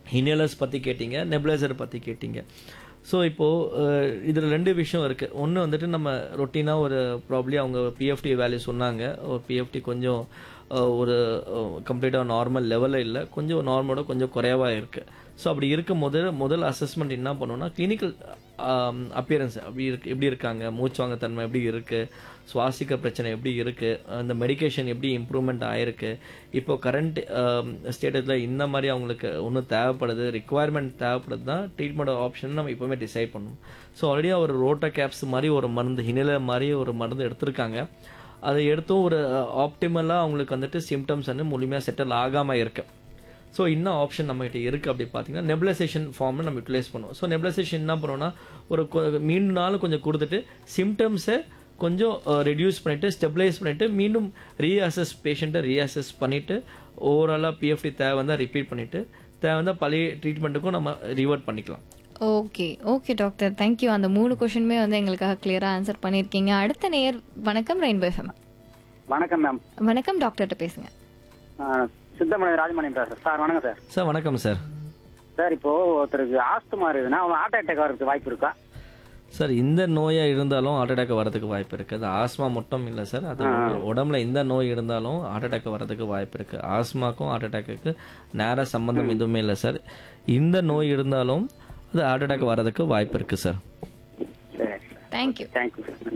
Inhalers பற்றி கேட்டீங்க nebuliser பற்றி கேட்டீங்க ஸோ இப்போது இதில் ரெண்டு விஷயம் இருக்குது ஒன்று வந்துட்டு நம்ம ரொட்டீனாக ஒரு ப்ராப்ளி அவங்க பிஎஃப்டி வேல்யூ சொன்னாங்க ஒரு பிஎஃப்டி கொஞ்சம் அஹ், ஒரு கம்ப்ளீட்டாக நார்மல் லெவலில் இல்லை கொஞ்சம் நார்மலோட கொஞ்சம் குறைவாக இருக்குது ஸோ அப்படி இருக்கும் போது முதல் அசஸ்மெண்ட் என்ன பண்ணோம்னா கிளினிக்கல் அப்பியரன்ஸ் அப்படி இருக்கு எப்படி இருக்காங்க மூச்சுவாங்க தன்மை எப்படி இருக்குது சுவாசிக்க பிரச்சனை எப்படி இருக்குது அந்த மெடிகேஷன் எப்படி இம்ப்ரூவ்மெண்ட் ஆயிருக்கு இப்போ கரண்ட் ஸ்டேட்டஸில் இந்த மாதிரி அவங்களுக்கு ஒன்றும் தேவைப்படுது ரிக்குவயர்மெண்ட் தேவைப்படுது தான் ட்ரீட்மெண்ட் ஆப்ஷன் நம்ம இப்போவுமே டிசைட் பண்ணணும் ஸோ ஆல்ரெடி ஒரு ரோட்டா கேப்ஸ் மாதிரி ஒரு மருந்து ஹினில மாதிரி ஒரு மருந்து எடுத்திருக்காங்க அதை எடுத்தும் ஒரு ஆப்டிமலாக அவங்களுக்கு வந்துட்டு சிம்டம்ஸ் வந்து முழுமையாக செட்டில் ஆகாமல் இருக்கு ஸோ இன்னும் ஆப்ஷன் நம்மகிட்ட இருக்குது அப்படி பார்த்தீங்கன்னா நெபுலைசேஷன் ஃபார்மில் நம்ம யூட்டிலைஸ் பண்ணுவோம் ஸோ நெபுலைசேஷன் என்ன பண்ணுவோம்னா ஒரு கொ- மீண்டும் நாள் கொஞ்சம் கொடுத்துட்டு சிம்டம்ஸை கொஞ்சம் ரெடியூஸ் பண்ணிவிட்டு ஸ்டெபிலைஸ் பண்ணிவிட்டு மீண்டும் ரீஅசஸ் பேஷண்ட்டை ரீஅசஸ் பண்ணிவிட்டு ஓவராலாக பிஎஃப்டி தேவை வந்தால் ரிப்பீட் பண்ணிவிட்டு தேவை வந்தால் பழைய ட்ரீட்மெண்ட்டுக்கும் நம்ம ரிவர்ட் பண்ணிக்கலாம் ஓகே ஓகே டாக்டர் தேங்க்யூ அந்த மூணு கொஷினுமே வந்து எங்களுக்காக கிளியராக ஆன்சர் பண்ணியிருக்கீங்க அடுத்த நேயர் வணக்கம் ரெயின்போ எஃப்எம் வணக்கம் மேம் வணக்கம் டாக்டர்கிட்ட பேசுங்க சித்தமலை ராஜமணி பேசுறேன் சார் வணக்கம் சார் சார் வணக்கம் சார் சார் இப்போ ஒருத்தருக்கு ஆஸ்துமா இருக்குதுன்னா அவன் ஹார்ட் அட்டாக் வரதுக்கு வாய்ப்பு இருக்கா சார் இந்த நோயாக இருந்தாலும் ஹார்ட் அட்டாக் வரதுக்கு வாய்ப்பு இருக்குது அது ஆஸ்மா மட்டும் இல்லை சார் அது உடம்புல எந்த நோய் இருந்தாலும் ஹார்ட் அட்டாக் வரதுக்கு வாய்ப்பு இருக்குது ஆஸ்மாக்கும் ஹார்ட் அட்டாக்குக்கு நேர சம்பந்தம் எதுவுமே இல்லை சார் இந்த நோய் இருந்தாலும் அது ஹார்ட் அட்டாக் வரதுக்கு வாய்ப்பு இருக்குது சார் சரி thank you thank you sir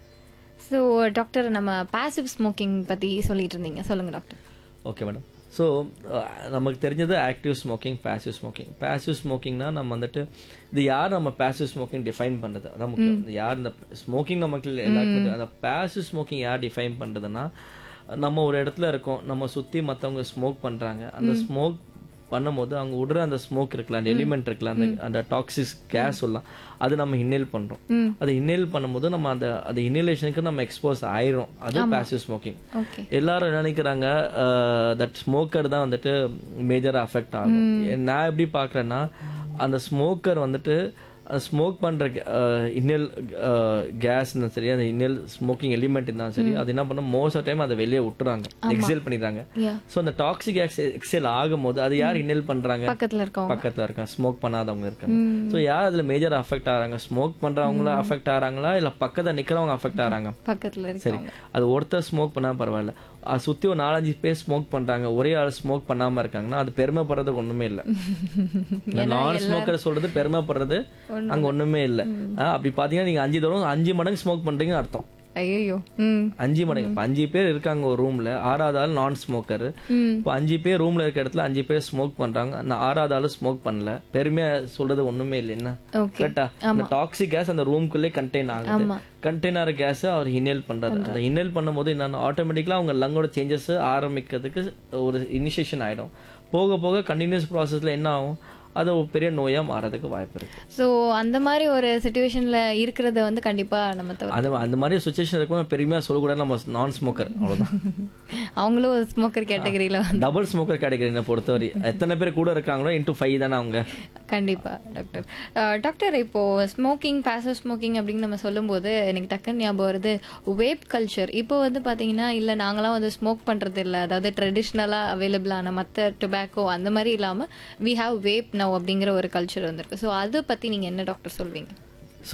so doctor நம்ம பாசிவ் ஸ்மோக்கிங் பற்றி சொல்லிட்டு இருந்தீங்க சொல்லுங்க டாக்டர் ஓகே மேடம் ஸோ நமக்கு தெரிஞ்சது active smoking passive smoking passive ஸ்மோக்கிங்னா நம்ம வந்துட்டு இது யார் நம்ம பாசிவ் ஸ்மோக்கிங் டிஃபைன் பண்ணுறது அதான் முக்கியம் இது யார் இந்த ஸ்மோக்கிங் நமக்கு எல்லாருக்குமே தெரியும். அந்த பாசிவ் ஸ்மோக்கிங் யார் டிஃபைன் பண்ணுறதுன்னா நம்ம ஒரு இடத்துல இருக்கோம் நம்ம சுற்றி மற்றவங்க ஸ்மோக் பண்ணுறாங்க அந்த ஸ்மோக் பண்ணும்போது அவங்க விடுற அந்த ஸ்மோக் இருக்குல்ல அந்த எலிமெண்ட் இருக்குல்ல அந்த அந்த டாக்ஸிஸ் கேஸ் சொல்லலாம் அது நம்ம இன்னேல் பண்றோம் அது இன்னேல் பண்ணும்போது நம்ம அந்த அந்த இன்னேலேஷனுக்கு நம்ம எக்ஸ்போஸ் ஆயிரும் அது பாசிவ் ஸ்மோக்கிங் ஓகே எல்லாரும் என்ன நினைக்கிறாங்க தட் ஸ்மோக்கர் தான் வந்துட்டு மேஜரா அஃபெக்ட் ஆகும் நான் எப்படி பார்க்குறேன்னா அந்த ஸ்மோக்கர் வந்துட்டு ஸ்மோக் பண்ற இன்னல் கேஸ் சரி அந்த இன்னல் ஸ்மோக்கிங் எலிமெண்ட் இருந்தாலும் சரி அது என்ன பண்ணும் மோஸ்ட் ஆஃப் டைம் அதை வெளியே விட்டுறாங்க எக்ஸேல் பண்ணிடுறாங்க Yeah. ஸோ அந்த டாக்ஸிக் எக்ஸேல் ஆகும்போது அது யார் இன்னல் பண்றாங்க பக்கத்தில் இருக்கவங்க பக்கத்துல இருக்காங்க ஸ்மோக் பண்ணாதவங்க இருக்காங்க ஸோ யார் அதுல மேஜர் அஃபெக்ட் ஆகிறாங்க ஸ்மோக் பண்றவங்கள அஃபெக்ட் ஆகிறாங்களா இல்ல பக்கத்துல நிக்கிறவங்க அஃபெக்ட் ஆகிறாங்க பக்கத்தில் சரி இருக்கவங்க அது ஒருத்தர் ஸ்மோக் பண்ணா பரவாயில்ல அது சுத்தி ஒரு நாலஞ்சு பேர் ஸ்மோக் பண்றாங்க ஒரே ஆள் ஸ்மோக் பண்ணாம இருக்காங்கன்னா அது பெருமைப்படுறதுக்கு ஒண்ணுமே இல்ல நான் ஸ்மோக்கர் சொல்றது பெருமைப்படுறது அங்க ஒண்ணுமே இல்ல ஆ, அப்படி பாத்தீங்கன்னா நீங்க அஞ்சு தடவை அஞ்சு மடங்கு ஸ்மோக் பண்றீங்கன்னு அர்த்தம் ஐயோ ம் அஞ்சு மடங்கு இப்ப அஞ்சு பேர் இருக்காங்க ஒரு ரூம்ல ஆறாவது ஆள் நான் ஸ்மோக்கர் ம் இப்போ அஞ்சு பேர் ரூம்ல இருக்க இடத்துல அஞ்சு பேர் ஸ்மோக் பண்றாங்க அந்த ஆறாவது ஆளு ஸ்மோக் பண்ணல பெருமையா சொல்றது ஒண்ணுமே இல்லை என்ன ஓகே கரெக்டா அந்த டாக்ஸிக் கேஸ் அந்த ரூம்குள்ளே கண்டெயின் ஆகுது ஆமா. கண்டெய்னர் கேஸ் அவர் இன்ஹேல் பண்றாரு அந்த இன்ஹேல் பண்ணும்போது என்னன்னா ஆட்டோமேட்டிக்கலா அவங்க லங்கோட சேஞ்சஸ் ஆரம்பிக்கிறதுக்கு ஒரு இனிஷியேஷன் ஆயிடும் போக போக கண்டினியூஸ் ப்ராசஸ்ல என்ன ஆகும் அது ஒரு பெரிய நோயா மாறதுக்கு வாய்ப்பு இருக்கு ஸோ அந்த மாதிரி ஒரு சுச்சுவேஷன்ல இருக்கிறத வந்து கண்டிப்பா நம்ம தவிர அது அந்த மாதிரி சுச்சுவேஷன் இருக்கும்போது பெருமையா சொல்லக்கூடாது நம்ம நான் ஸ்மோக்கர் அவ்வளவுதான் அவங்களும் ஒரு ஸ்மோக்கர் கேட்டகரியில வந்து டபுள் ஸ்மோக்கர் கேட்டகரி பொறுத்தவரை எத்தனை பேர் கூட இருக்காங்களோ இன்டூ ஃபைவ் தானே அவங்க கண்டிப்பா டாக்டர் அஹ், டாக்டர் இப்போ ஸ்மோக்கிங் பாசிவ் ஸ்மோக்கிங் அப்படின்னு நம்ம சொல்லும்போது எனக்கு டக்குன்னு ஞாபகம் வருது வேப் கல்ச்சர் இப்போ வந்து பாத்தீங்கன்னா இல்ல நாங்களாம் வந்து ஸ்மோக் பண்றது இல்ல அதாவது ட்ரெடிஷ்னலா அவைலபிளான மத்த டொபாக்கோ அந்த மாதிரி இல்லாம வி ஹாவ் வேப் நவ் அப்படிங்கிற ஒரு கல்ச்சர் வந்திருக்கு ஸோ அதை பத்தி நீங்க என்ன டாக்டர் சொல்வீங்க ஸோ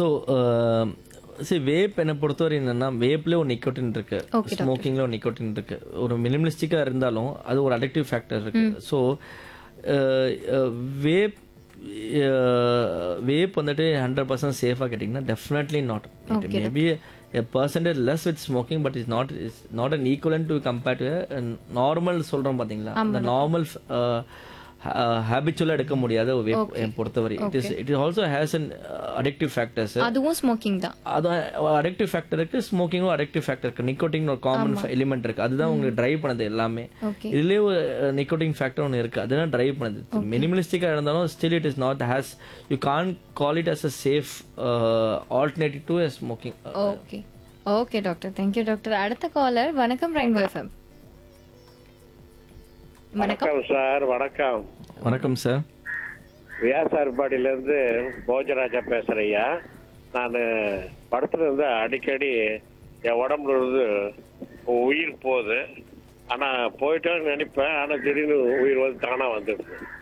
சரி வேப் என்னை பொறுத்தவரை என்னன்னா வேப்லேயே ஒரு நிக்கோட்டின் இருக்கு ஸ்மோக்கிங்ல ஒரு நிக்கோட்டின் இருக்கு ஒரு மினிமலிஸ்டிக்காக இருந்தாலும் அது ஒரு அடிக்டிவ் ஃபேக்டர் இருக்கு ஸோ வேப் வேப் வந்துட்டு ஹண்ட்ரட் பர்சன்ட் சேஃபாக கேட்டிங்கன்னா definitely not maybe a percentage less with smoking but it's not it's not an equivalent to compare to a normal சொல்றோம் பாத்தீங்களா அந்த நார்மல் ஹேபிச்சுவலாக எடுக்க முடியாத ஒரு வேப் என் பொறுத்தவரை it is it also has an addictive factors அதுவும் ஸ்மோக்கிங் தான் அது அடிக்டிவ் ஃபேக்டர் இருக்கு ஸ்மோக்கிங்கும் அடிக்டிவ் ஃபேக்டர் இருக்கு நிக்கோட்டின் ஒரு காமன் எலிமெண்ட் இருக்கு அதுதான் உங்களுக்கு டிரைவ் பண்ணுது எல்லாமே ஓகே இதுலயே ஒரு நிக்கோட்டின் ஃபேக்டர் ஒன்று இருக்கு அதுதான் டிரைவ் பண்ணுது மினிமலிஸ்டிக்காக இருந்தாலும் still it is not has you can call it as a safe alternative to smoking okay okay doctor thank you doctor அடுத்த காலர் வணக்கம் ரெயின்போ எஃப்எம் வணக்கம் வணக்கம் சார் வணக்கம் வணக்கம் சார் வியாசார்பாடியில இருந்து போஜராஜா பேசுறையா நான் படத்துல இருந்து அடிக்கடி என் உடம்புல இருந்து உயிர் போகுது ஆனா போயிட்டோன்னு நினைப்பேன் ஆனா திடீர்னு உயிர் வந்து தானா வந்துடுது